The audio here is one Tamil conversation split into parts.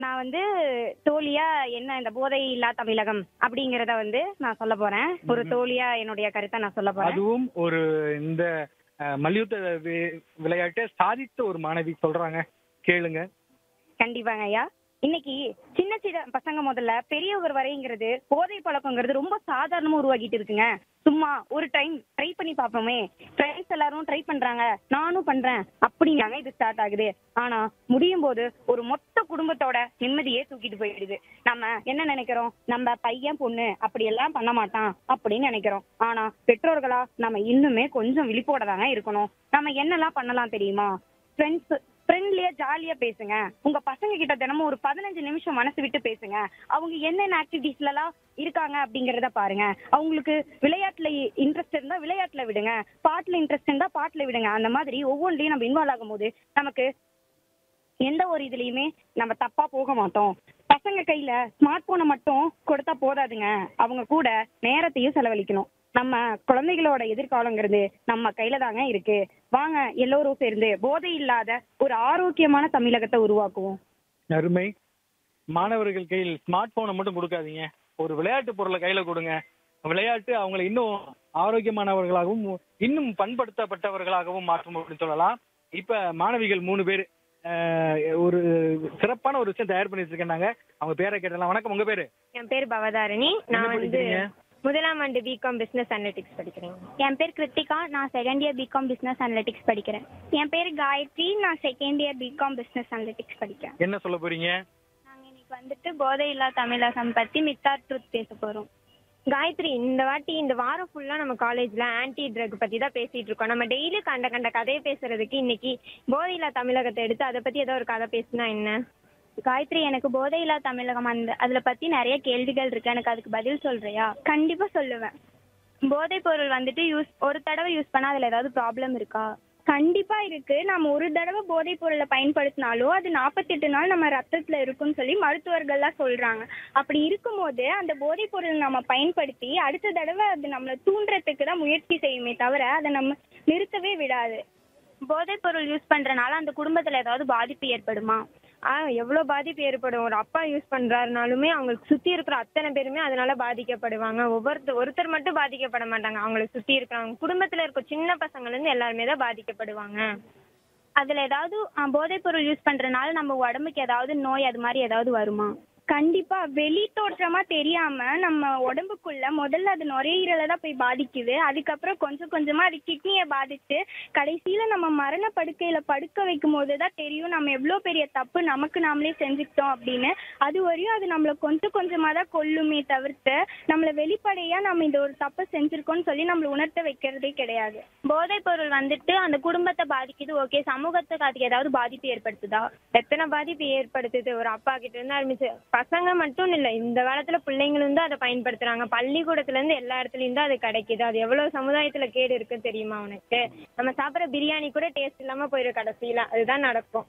நான் வந்து தோழியா என்ன இந்த போதை இல்லா தமிழகம் அப்படிங்கறத வந்து நான் சொல்ல போறேன் ஒரு தோழியா என்னுடைய கருத்தை நான் சொல்ல போறேன் அதுவும் ஒரு இந்த அஹ், மல்யுத்த வி- விளையாட்டை சாதித்த ஒரு மாணவி சொல்றாங்க கேளுங்க கண்டிப்பாங்க ஐயா இன்னைக்கு சின்ன சின்ன பசங்க முதல்ல பெரியவர் வரைங்கிறது போதை பழக்கங்கிறது ரொம்ப சாதாரணமா உருவாக்கிட்டு இருக்குங்க சும்மா ஒரு டைம் ட்ரை பண்ணி பார்ப்போமே ஃப்ரெண்ட்ஸ் எல்லாரும் ட்ரை பண்றாங்க நானும் பண்றேன் அப்படிங்காங்க இது ஸ்டார்ட் ஆகுது ஆனா முடியும் போது ஒரு மொத்த குடும்பத்தோட நிம்மதியே தூக்கிட்டு போயிடுது நம்ம என்ன நினைக்கிறோம் நம்ம பையன் பொண்ணு அப்படி எல்லாம் பண்ண மாட்டான் அப்படின்னு நினைக்கிறோம் ஆனா பெற்றோர்களா நம்ம இன்னுமே கொஞ்சம் விழிப்போட தாங்க இருக்கணும் நம்ம என்னெல்லாம் பண்ணலாம் தெரியுமா ஃப்ரெண்ட்ஸ் ஃப்ரெண்ட்லியா ஜாலியா பேசுங்க உங்க பசங்க கிட்ட தினமும் ஒரு பதினஞ்சு நிமிஷம் மனசு விட்டு பேசுங்க அவங்க என்னென்ன ஆக்டிவிட்டீஸ்ல எல்லாம் இருக்காங்க அப்படிங்கறத பாருங்க அவங்களுக்கு விளையாட்டுல இன்ட்ரெஸ்ட் இருந்தா விளையாட்டுல விடுங்க பாட்டுல இன்ட்ரெஸ்ட் இருந்தா பாட்டுல விடுங்க அந்த மாதிரி ஒவ்வொன்றையும் நம்ம இன்வால்வ் ஆகும்போது நமக்கு எந்த ஒரு இதுலயுமே நம்ம தப்பா போக மாட்டோம் பசங்க கையில ஸ்மார்ட் போனை மட்டும் கொடுத்தா போதாதுங்க அவங்க கூட நேரத்தையும் செலவழிக்கணும் நம்ம குழந்தைகளோட எதிர்காலங்கிறது நம்ம கையில தாங்க இருக்கு வாங்க எல்லோரும் சேர்ந்து போதை இல்லாத ஒரு ஆரோக்கியமான தமிழகத்தை உருவாக்குவோம் அருமை மாணவர்கள் கையில் ஸ்மார்ட் போனை மட்டும் கொடுக்காதீங்க ஒரு விளையாட்டு பொருளை கையில கொடுங்க விளையாட்டு அவங்களை இன்னும் ஆரோக்கியமானவர்களாகவும் இன்னும் பண்படுத்தப்பட்டவர்களாகவும் மாற்றும் அப்படின்னு சொல்லலாம் இப்ப மாணவிகள் மூணு பேர் அஹ், ஒரு சிறப்பான ஒரு விஷயம் தயார் பண்ணி வச்சிருக்கேன் அவங்க பேரை கேட்டலாம் வணக்கம் உங்க பேரு என் பேர் பவதாரணி என்ன நான் வந்து படிக்கிறீங்க? முதலாம் ஆண்டு பிகாம் பிசினஸ் அனலிட்டிக்ஸ் படிக்கிறேன் என் பேர் கிருத்திகா நான் second year B Com business analytics படிக்கிறேன் என் பேர் காயத்ரி நான் second year B Com business analytics படிக்கிறேன் என்ன சொல்ல போறீங்க நாங்கள் இன்னைக்கு வந்துட்டு போதையில்லா தமிழகம் பற்றி மித்தார் ட்ரூத் பேச போகிறோம் காயத்ரி இந்த வாட்டி இந்த வாரம் ஃபுல்லா நம்ம காலேஜ்ல ஆன்டி ட்ரக் பத்தி தான் பேசிட்டு இருக்கோம் நம்ம டெய்லி கண்ட கண்ட கதையை பேசுறதுக்கு இன்னைக்கு போதையில்லா தமிழகத்தை எடுத்து அதை பத்தி ஏதோ ஒரு கதை பேசினா என்ன காயத்ரி எனக்கு போதையில்லா தமிழகம் அந்த அதில் பற்றி நிறைய கேள்விகள் இருக்கு எனக்கு அதுக்கு பதில் சொல்றியா கண்டிப்பாக சொல்லுவேன் போதைப் பொருள் வந்துட்டு யூஸ் ஒரு தடவை யூஸ் பண்ணால் அதில் ஏதாவது ப்ராப்ளம் இருக்கா கண்டிப்பா இருக்கு நம்ம ஒரு தடவை போதைப் பொருளை பயன்படுத்தினாலும் அது நாற்பத்தெட்டு நாள் நம்ம ரத்தத்துல இருக்கும்னு சொல்லி மருத்துவர்கள்லாம் சொல்றாங்க அப்படி இருக்கும்போது அந்த போதைப் பொருள் நம்ம பயன்படுத்தி அடுத்த தடவை அது நம்மளை தூண்டுறதுக்கு தான் முயற்சி செய்யுமே தவிர அதை நம்ம நிறுத்தவே விடாது போதைப் பொருள் யூஸ் பண்றனால அந்த குடும்பத்துல ஏதாவது பாதிப்பு ஏற்படுமா ஆ எவ்வளோ பாதிப்பு ஏற்படும் ஒரு அப்பா யூஸ் பண்றாருனாலுமே அவங்களுக்கு சுத்தி இருக்கிற அத்தனை பேருமே அதனால பாதிக்கப்படுவாங்க ஒவ்வொருத்தர் ஒருத்தர் மட்டும் பாதிக்கப்பட மாட்டாங்க அவங்களுக்கு சுத்தி இருக்கிறவங்க குடும்பத்துல இருக்க சின்ன பசங்கள்ல இருந்து எல்லாருமே தான் பாதிக்கப்படுவாங்க அதுல ஏதாவது அஹ், போதைப் பொருள் யூஸ் பண்றனால நம்ம உடம்புக்கு ஏதாவது நோய் அது மாதிரி ஏதாவது வருமா கண்டிப்பா வெளி தோற்றமா தெரியாம நம்ம உடம்புக்குள்ள முதல்ல அது நுரையீரலை தான் போய் பாதிக்குது அதுக்கப்புறம் கொஞ்சம் கொஞ்சமா அது கிட்னியை பாதிச்சு கடைசியில நம்ம மரண படுக்கையில படுக்க வைக்கும் போது தான் தெரியும் நம்ம எவ்வளோ பெரிய தப்பு நமக்கு நாமளே செஞ்சுக்கிட்டோம் அப்படின்னு அது வரையும் அது நம்மளை கொஞ்சம் கொஞ்சமா தான் கொல்லுமே தவிர்த்து நம்மளை வெளிப்படையா நம்ம இந்த ஒரு தப்பை செஞ்சிருக்கோம்னு சொல்லி நம்மளை உணர்த்த வைக்கிறதே கிடையாது போதைப் பொருள் வந்துட்டு அந்த குடும்பத்தை பாதிக்குது ஓகே சமூகத்துக்கு அதுக்கு ஏதாவது பாதிப்பு ஏற்படுத்துதா எத்தனை பாதிப்பு ஏற்படுத்துது ஒரு அப்பா கிட்ட இருந்து ஆரம்பிச்சு பசங்க மட்டும் இல்ல இந்த காலத்துல பிள்ளைங்களும் தான் அதை பயன்படுத்துறாங்க பள்ளிக்கூடத்துல இருந்து எல்லா இடத்துலயும் தான் அது கிடைக்குது அது எவ்வளவு சமுதாயத்துல கேடு இருக்கு தெரியுமா உனக்கு நம்ம சாப்பிடுற பிரியாணி கூட டேஸ்ட் இல்லாம போயிடும் கடைசியில அதுதான் நடக்கும்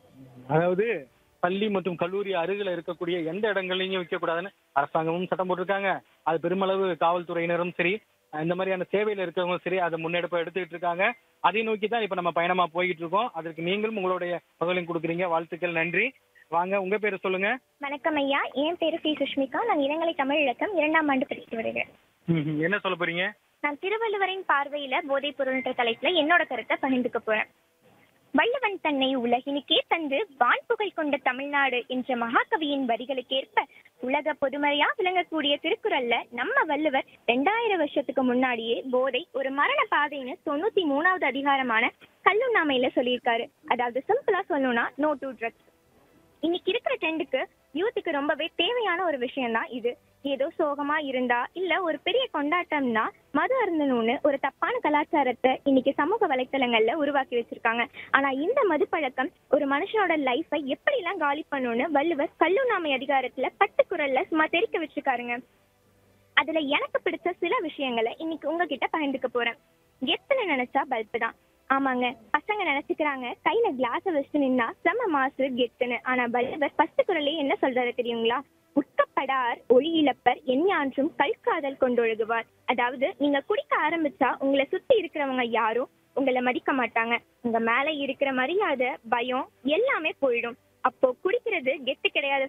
அதாவது பள்ளி மற்றும் கல்லூரி அருகில் இருக்கக்கூடிய எந்த இடங்கள்லையும் விற்கக்கூடாதுன்னு அரசாங்கமும் சட்டம் போட்டிருக்காங்க அது பெருமளவு காவல்துறையினரும் சரி இந்த மாதிரியான சேவையில இருக்கவங்களும் சரி அதை முன்னெடுப்பு எடுத்துக்கிட்டு இருக்காங்க அதை நோக்கி தான் இப்ப நம்ம பயணமா போய்கிட்டு இருக்கோம் அதற்கு நீங்களும் உங்களுடைய பகலையும் கொடுக்குறீங்க வாழ்த்துக்கள் நன்றி வாங்க உங்க பேரை சொல்லுங்க வணக்கம் ஐயா என் பேரு பி சுஷ்மிகா நான் இளங்கலை தமிழ் இலக்கம் இரண்டாம் ஆண்டு படித்து வருகிறேன் ம்ஹும். என்ன சொல்ல போறீங்க நான் திருவள்ளுவரின் பார்வையில போதைப் பொருள்ன்ற தலைப்புல என்னோட கருத்தை பகிர்ந்துக்க போறேன் வள்ளுவன் தன்னை உலகினுக்கே தந்து வான்புகழ் கொண்ட தமிழ்நாடு என்ற மகாகவியின் வரிகளுக்கேற்ப உலக பொதுமறையா விளங்கக்கூடிய திருக்குறள்ல நம்ம வள்ளுவர் ரெண்டாயிரம் வருஷத்துக்கு முன்னாடியே போதை ஒரு மரண பாதைன்னு தொண்ணூத்தி மூணாவது அதிகாரமான கல்லுண்ணாமையில சொல்லியிருக்காரு அதாவது சிம்பிளா சொல்லணும்னா நோ டு ட்ரக்ஸ் இன்னைக்கு இருக்கிற ட்ரெண்டுக்கு யூத்துக்கு ரொம்பவே தேவையான ஒரு விஷயம் தான் இது ஏதோ சோகமா இருந்தா இல்ல ஒரு பெரிய கொண்டாட்டம்னா மது அருந்தணும்னு ஒரு தப்பான கலாச்சாரத்தை இன்னைக்கு சமூக வலைத்தளங்கள்ல உருவாக்கி வச்சிருக்காங்க ஆனா இந்த மது பழக்கம் ஒரு மனுஷனோட லைஃபை எப்படிலாம் காலி பண்ணும்னு வள்ளுவர் கல்லுண்ணாமை அதிகாரத்துல பட்டுக்குரல்ல சும்மா தெரிக்க வச்சிருக்காருங்க அதுல எனக்கு பிடிச்ச சில விஷயங்களை இன்னைக்கு உங்ககிட்ட பகிர்ந்துக்க போறேன் எத்தனை நினைச்சா பல்பு தான் ஆமாங்க பசங்க நினைச்சுக்கிறாங்க கையில கிளாஸ வச்சுட்டு நின்னா செம மாசு கெத்துன்னு ஆனா வள்ளுவர் ஃபர்ஸ்ட் குரலே என்ன சொல்றாரு தெரியுங்களா உட்கப்படார் ஒளி இழப்பர் எஞ்ஞான்றும் கல்காதல் கொண்டொழுகுவார் அதாவது நீங்க குடிக்க ஆரம்பிச்சா உங்களை சுத்தி இருக்கிறவங்க யாரும் உங்களை மதிக்க மாட்டாங்க உங்க மேல இருக்கிற மரியாதை பயம் எல்லாமே போயிடும் அப்போ குடிக்கிறது கெத்து கிடையாது